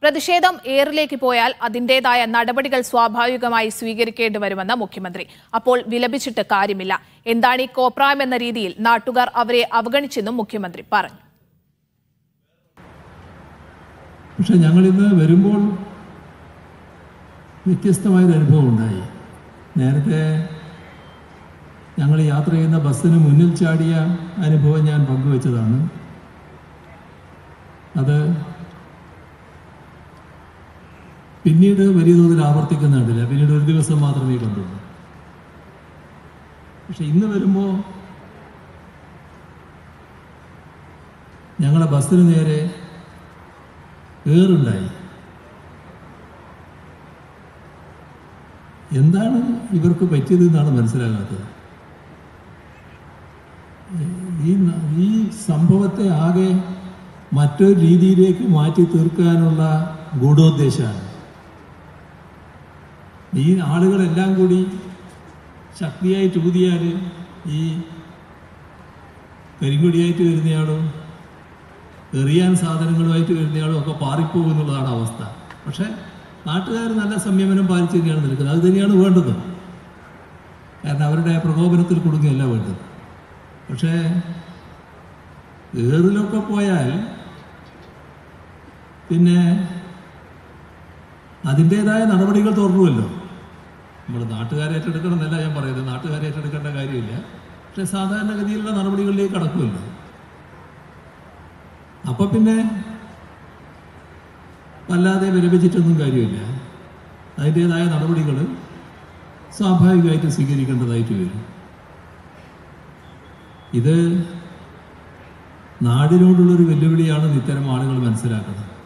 പ്രതിഷേധം ഏറിലേക്ക് പോയാൽ അതിന്റേതായ നടപടികൾ സ്വാഭാവികമായി സ്വീകരിക്കേണ്ടി വരുമെന്ന് മുഖ്യമന്ത്രി അപ്പോൾ വിലപിച്ചിട്ട് കാര്യമില്ല എന്താണ് ഈ കോപ്രായം എന്ന രീതിയിൽ നാട്ടുകാർ അവരെ അവഗണിച്ചെന്നും മുഖ്യമന്ത്രി പറഞ്ഞു പക്ഷെ ഞങ്ങളിന്ന് വരുമ്പോൾ വ്യത്യസ്തമായൊരു അനുഭവം ഉണ്ടായി നേരത്തെ ഞങ്ങൾ യാത്ര ചെയ്യുന്ന ബസ്സിന് മുന്നിൽ ചാടിയ അനുഭവം ഞാൻ പങ്കുവച്ചതാണ് അത് പിന്നീട് വലിയ തോതിൽ ആവർത്തിക്കുന്ന കണ്ടില്ല പിന്നീട് ഒരു ദിവസം മാത്രമേ കണ്ടുള്ളൂ പക്ഷെ ഇന്ന് വരുമ്പോൾ ഞങ്ങളെ ബസ്സിന് നേരെ ഏറുണ്ടായി എന്താണ് ഇവർക്ക് പറ്റിയത് എന്നാണ് മനസ്സിലാകാത്തത് ഈ ന- ഈ സംഭവത്തെ ആകെ മറ്റൊരു രീതിയിലേക്ക് മാറ്റി തീർക്കാനുള്ള ഗൂഢോദ്ദേശമാണ് ഈ ആളുകളെല്ലാം കൂടി ശക്തിയായിട്ട് ഊതിയാൽ ഈ കരിങ്കൊടിയായിട്ട് വരുന്നയാളും എറിയാൻ സാധനങ്ങളുമായിട്ട് വരുന്നയാളും ഒക്കെ പാറിപ്പോകും എന്നുള്ളതാണ് അവസ്ഥ പക്ഷെ നാട്ടുകാർ നല്ല സംയമനം പാലിച്ച് തന്നെയാണ് നിൽക്കുന്നത് അത് തന്നെയാണ് വേണ്ടത് കാരണം അവരുടെ പ്രകോപനത്തിൽ കുടുങ്ങിയല്ല വേണ്ടത് പക്ഷേ ഏറിലൊക്കെ പോയാൽ പിന്നെ അതിൻ്റെതായ നടപടികൾ തുറന്നുവല്ലോ നമ്മൾ നാട്ടുകാരെ ഏറ്റെടുക്കണം എന്നല്ല ഞാൻ പറയുന്നത് നാട്ടുകാരെ ഏറ്റെടുക്കേണ്ട കാര്യമില്ല പക്ഷെ സാധാരണഗതിയിലുള്ള നടപടികളിലേക്ക് കടക്കുമല്ലോ അപ്പൊ പിന്നെ വല്ലാതെ വിലപിച്ചിട്ടൊന്നും കാര്യമില്ല അതിൻ്റെതായ നടപടികൾ സ്വാഭാവികമായിട്ട് സ്വീകരിക്കേണ്ടതായിട്ട് വരും ഇത് നാടിനോടുള്ളൊരു വെല്ലുവിളിയാണെന്ന് ഇത്തരം ആളുകൾ മനസ്സിലാക്കുന്നത്